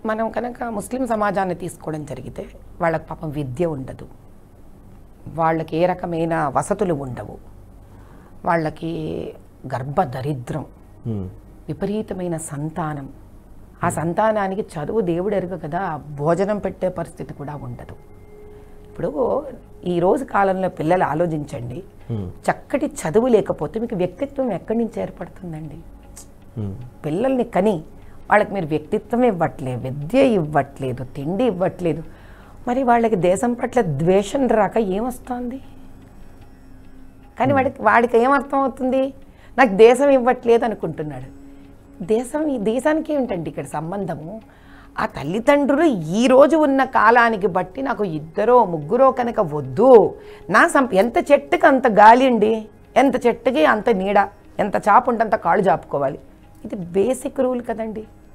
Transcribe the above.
మనం కనుక ముస్లిం సమాజాన్ని తీసుకోవడం జరిగితే వాళ్ళకి పాపం విద్య ఉండదు వాళ్ళకి ఏ రకమైన వసతులు ఉండవు వాళ్ళకి గర్భ దరిద్రం ఉమ్, విపరీతమైన సంతానం ఆ సంతానానికి చదువు దేవుడు ఎరుగ కదా భోజనం పెట్టే పరిస్థితి కూడా ఉండదు ఇప్పుడు ఈ రోజు కాలంలో పిల్లలు ఆలోచించండి ఉమ్, చక్కటి చదువు లేకపోతే మీకు వ్యక్తిత్వం ఎక్కడి నుంచి ఏర్పడుతుందండి ఉమ్, పిల్లల్ని కని వాళ్ళకి మీరు వ్యక్తిత్వం ఇవ్వట్లేదు విద్య ఇవ్వట్లేదు తిండి ఇవ్వట్లేదు మరి వాళ్ళకి దేశం పట్ల ద్వేషం రాక ఏమొస్తుంది కానీ వాడికి వాడికి ఏమర్థం అవుతుంది నాకు దేశం ఇవ్వట్లేదు అనుకుంటున్నాడు దేశం ఈ దేశానికి ఏమిటండి ఇక్కడ సంబంధము ఆ తల్లిదండ్రులు ఈ రోజు ఉన్న కాలానికి బట్టి నాకు ఇద్దరో ముగ్గురో కనుక వద్దు నా సం ఎంత చెట్టుకి అంత గాలి అండి ఎంత చెట్టుకి అంత నీడ ఎంత చాపు ఉంటే అంత కాళ్ళు చాపుకోవాలి ఇది బేసిక్ రూల్ కదండి